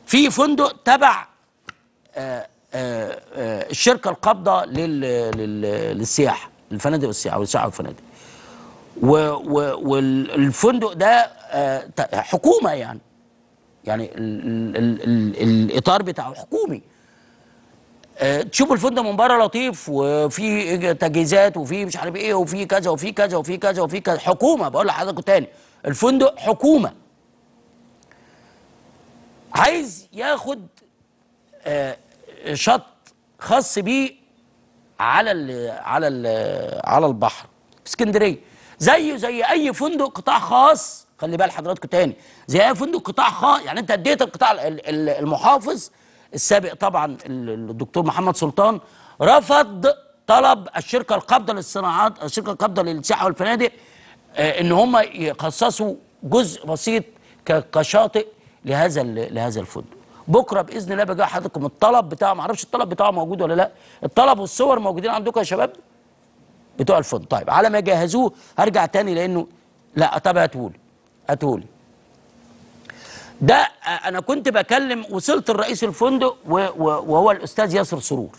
في فندق تبع آه، آه، آه، الشركه القابضه لل- لل- للسياحه الفنادق والسياحه والسياحه والفنادق و- و- والفندق ده آه، ت- حكومه يعني يعني ال ال ال ال الاطار بتاعه حكومي آه، تشوفوا الفندق من بره لطيف وفي تجهيزات وفي مش عارف ايه وفي كذا وفي كذا وفي كذا وفي كذا حكومه بقول لحضراتكم تاني الفندق حكومه عايز ياخد آه، شط خاص بيه على ال على ال على البحر في اسكندريه زيه زي اي فندق قطاع خاص خلي بال حضراتكم تاني زي اي فندق قطاع خاص يعني انت اديت القطاع ال- ال- المحافظ السابق طبعا ال- الدكتور محمد سلطان رفض طلب الشركه القابضه للصناعات الشركه القابضه للسياحه والفنادق آه، ان هم يخصصوا جزء بسيط ك- كشاطئ لهذا ال- لهذا الفندق بكره باذن الله بجي حضراتكم الطلب بتاعه ما اعرفش الطلب بتاعه موجود ولا لا الطلب والصور موجودين عندكم يا شباب بتوع الفندق طيب على ما يجهزوه هرجع تاني لانه لا طب هاتهولي هاتهولي ده آه، انا كنت بكلم وصلت لرئيس الفندق و- و- وهو الاستاذ ياسر سرور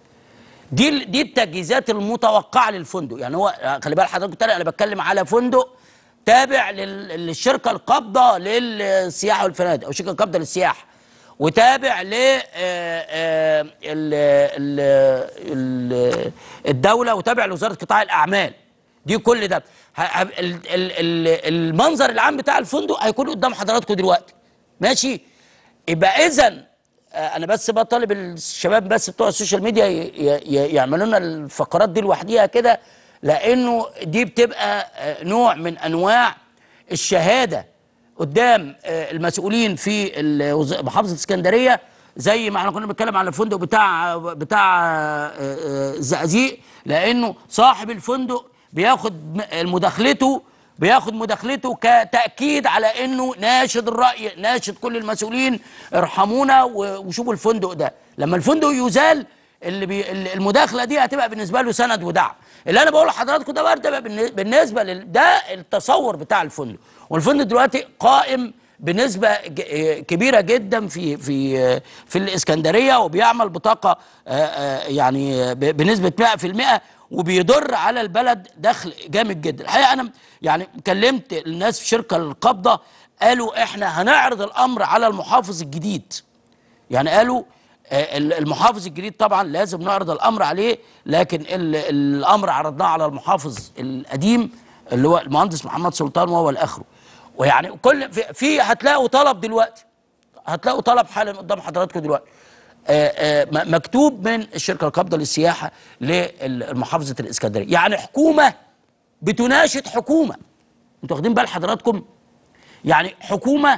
دي ال- دي التجهيزات المتوقعه للفندق يعني هو آه، خلي بال حضرتك تاني انا بتكلم على فندق تابع لل- للشركه القابضه للسياحه والفنادق او الشركه القابضه للسياحه وتابع ل آه، آه، ال- ال- ال- الدوله وتابع لوزاره قطاع الاعمال دي كل ده ه- ه- ال- ال- ال- المنظر العام بتاع الفندق هيكون قدام حضراتكم دلوقتي ماشي يبقى اذا انا بس بطالب الشباب بس بتوع السوشيال ميديا ي- ي- يعملوا لنا الفقرات دي لوحديها كده لانه دي بتبقى آه، نوع من انواع الشهاده قدام آه، المسؤولين في الوز- محافظه اسكندريه زي ما احنا كنا بنتكلم على الفندق بتاع بتاع آه، آه، الزقازيق لانه صاحب الفندق بياخد م- مداخلته بياخد مداخلته كتأكيد على انه ناشد الرأي ناشد كل المسؤولين ارحمونا و- وشوفوا الفندق ده لما الفندق يزال اللي بي ال- المداخلة دي هتبقى بالنسبة له سند ودعم اللي انا بقول لحضراتكم ده برضه بقى بالن- بالنسبة لل ده التصور بتاع الفندق والفندق دلوقتي قائم بنسبة ج- كبيرة جدا في في في الإسكندرية وبيعمل بطاقة آه، آه، يعني ب- بنسبة 100% وبيضر على البلد دخل جامد جدا الحقيقه انا يعني كلمت الناس في شركه القبضه قالوا احنا هنعرض الامر على المحافظ الجديد يعني قالوا آه، ال- المحافظ الجديد طبعا لازم نعرض الامر عليه لكن ال- الامر عرضناه على المحافظ القديم اللي هو المهندس محمد سلطان وهو الاخره ويعني كل في, في هتلاقوا طلب دلوقتي هتلاقوا طلب حالا قدام حضراتكم دلوقتي آه، آه، م- مكتوب من الشركه القابضه للسياحه لمحافظه الاسكندريه يعني حكومه بتناشد حكومه انتوا واخدين بال حضراتكم يعني حكومه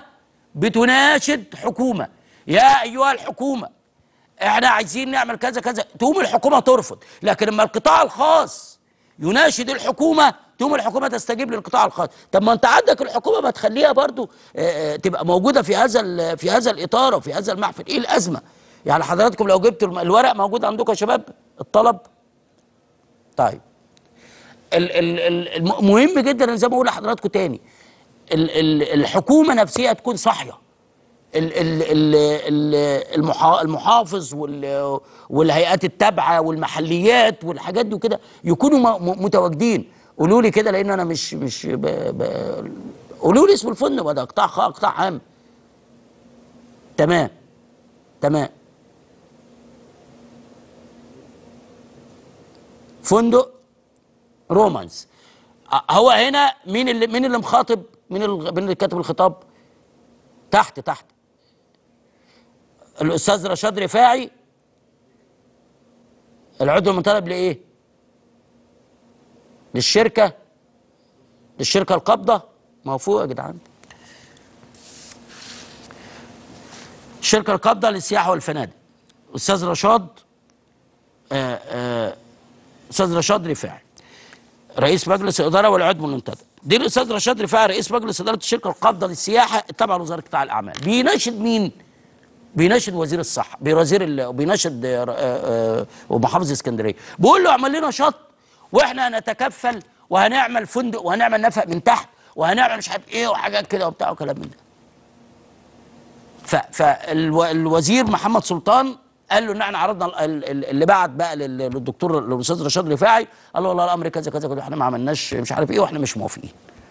بتناشد حكومه يا ايها الحكومه احنا عايزين نعمل كذا كذا تقوم الحكومه ترفض لكن لما القطاع الخاص يناشد الحكومه تقوم الحكومه تستجيب للقطاع الخاص طب ما انت عندك الحكومه ما تخليها برضو آه، آه، تبقى موجوده في هذا ال- في هذا الاطار وفي هذا المحفل ايه الازمه يعني حضراتكم لو جبتوا الم- الورق موجود عندكم يا شباب الطلب طيب ال- ال- ال- الم- مهم جدا أنا زي ما بقول لحضراتكم تاني ال- ال- الحكومه نفسها تكون صاحيه ال- ال- ال- ال- المحا- المحافظ وال- والهيئات التابعه والمحليات والحاجات دي وكده يكونوا م- م- متواجدين قولوا لي كده لان انا مش مش ب... ب... قولوا لي اسم الفندق ده قطاع خ- قطاع عام تمام تمام فندق رومانس أ- هو هنا مين اللي مين اللي مخاطب مين اللي مين اللي كاتب الخطاب تحت تحت الاستاذ رشاد رفاعي العضو المنتدب لايه للشركه للشركه القابضه ما هو فوق يا جدعان الشركه القابضه للسياحه والفنادق استاذ رشاد آه، آه، استاذ رشاد رفاعي رئيس مجلس الاداره والعضو المنتدب دي الاستاذ رشاد رفاعي رئيس مجلس اداره الشركه القابضه للسياحه التابعه لوزاره قطاع الاعمال بيناشد مين بيناشد وزير الصحه بوزير ال- بيناشد آه، آه، ومحافظ اسكندريه بيقول له اعمل لنا شط واحنا هنتكفل وهنعمل فندق وهنعمل نفق من تحت وهنعمل مش عارف ايه وحاجات كده وبتاع وكلام من ده فالوزير محمد سلطان قال له ان احنا عرضنا ال- ال- اللي بعت بقى لل- للدكتور للاستاذ رشاد رفاعي قال له والله الامر كذا كذا كذا احنا ما عملناش مش عارف ايه واحنا مش موافقين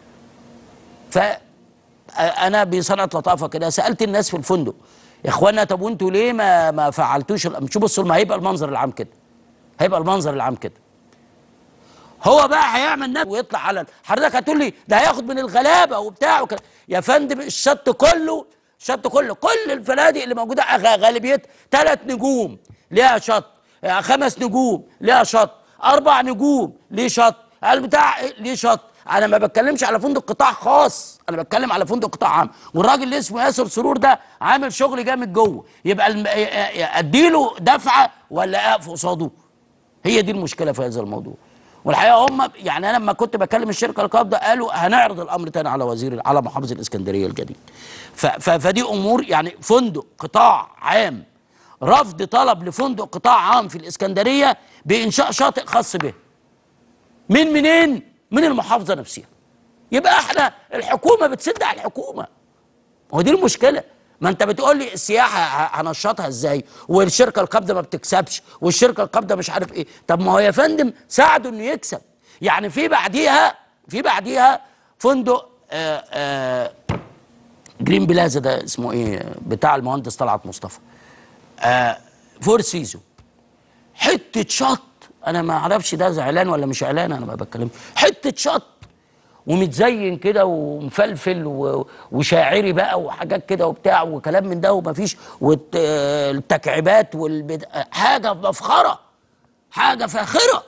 ف انا بصنعه لطافه كده سالت الناس في الفندق يا اخوانا طب وانتوا ليه ما ما فعلتوش ال- شوفوا بصوا ما هيبقى المنظر العام كده هيبقى المنظر العام كده هو بقى هيعمل نفسه ويطلع على حضرتك هتقول لي ده هياخد من الغلابه وبتاع وكده يا فندم الشط كله الشط كله كل الفنادق اللي موجوده أغ- غالبيتها ثلاث نجوم ليها شط آه، خمس نجوم ليها شط اربع نجوم ليه شط البتاع إيه؟ ليه شط انا ما بتكلمش على فندق قطاع خاص انا بتكلم على فندق قطاع عام والراجل اللي اسمه ياسر سرور ده عامل شغل جامد جوه يبقى الم- آه، آه، اديله دفعه ولا اقف قصاده هي دي المشكله في هذا الموضوع والحقيقه هم يعني انا لما كنت بكلم الشركه القابضه قالوا هنعرض الامر تاني على وزير على محافظ الاسكندريه الجديد ف ف فدي امور يعني فندق قطاع عام رفض طلب لفندق قطاع عام في الاسكندريه بانشاء شاطئ خاص به من منين من المحافظه نفسها يبقى احنا الحكومه بتسد على الحكومه هو دي المشكله ما انت بتقول لي السياحه ه- هنشطها ازاي والشركه القابضه ما بتكسبش والشركه القابضه مش عارف ايه طب ما هو يا فندم ساعده انه يكسب يعني في بعديها في بعديها فندق آآ آآ جرين بلازا ده اسمه ايه بتاع المهندس طلعت مصطفى آه فور سيزون حته شط انا ما اعرفش ده زعلان ولا مش زعلان انا ما بتكلم حته شط ومتزين كده ومفلفل و- وشاعري بقى وحاجات كده وبتاع وكلام من ده ومفيش والتكعيبات والبد... حاجه مفخره حاجه فاخره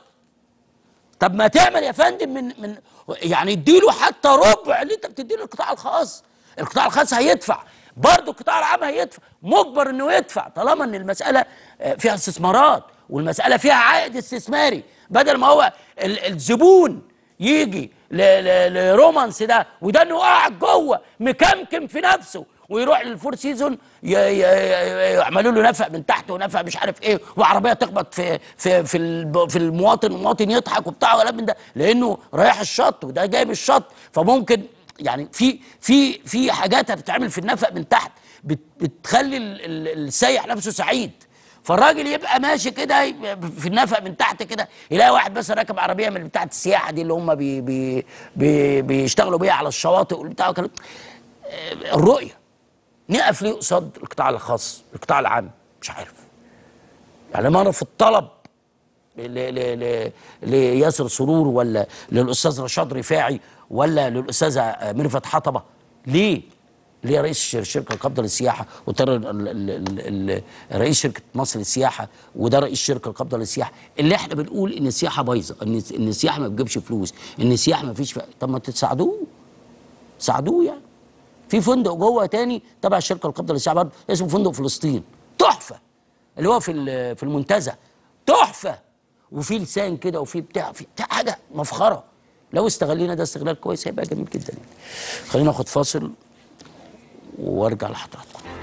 طب ما تعمل يا فندم من من يعني اديله حتى ربع اللي انت بتديله القطاع الخاص القطاع الخاص هيدفع برضه القطاع العام هيدفع مجبر انه يدفع طالما ان المساله آه، فيها استثمارات والمساله فيها عائد استثماري بدل ما هو ال- الزبون يجي ل- ل- لرومانس ده وده انه قاعد جوه مكمكم في نفسه ويروح للفور سيزون ي- ي- ي- يعملوا له نفق من تحت ونفق مش عارف ايه وعربيه تخبط في في في الب- في المواطن المواطن يضحك وبتاع ولا من ده لانه رايح الشط وده جايب الشط فممكن يعني في في في حاجات هتتعمل في النفق من تحت بت- بتخلي ال- ال- السايح نفسه سعيد فالراجل يبقى ماشي كده ي- في النفق من تحت كده يلاقي واحد مثلا راكب عربيه من بتاعه السياحه دي اللي هم بي بي بي بيشتغلوا بيها على الشواطئ والبتاع وكلام آه، الرؤيه نقف ليه قصاد القطاع الخاص القطاع العام مش عارف يعني ما انا في الطلب ل- ل- ل- لياسر سرور ولا للاستاذ رشاد رفاعي ولا للاستاذه ميرفت حطبه ليه؟ ليه رئيس ش- شركه القابضه للسياحه وترى ال- ال- ال- ال- رئيس شركه مصر للسياحه وده رئيس شركه القابضه للسياحه اللي احنا بنقول ان السياحه بايظه ان ان السياحه ما بتجيبش فلوس ان السياحه ما فيش ف... طب ما تساعدوه ساعدوه يعني في فندق جوه تاني تبع الشركه القابضه للسياحه برضه اسمه فندق فلسطين تحفه اللي هو في ال- في المنتزه تحفه وفي لسان كده وفي بتاع في بتاع حاجه مفخره لو استغلينا ده استغلال كويس هيبقى جميل جدا خلينا ناخد فاصل وارجع لحضراتكم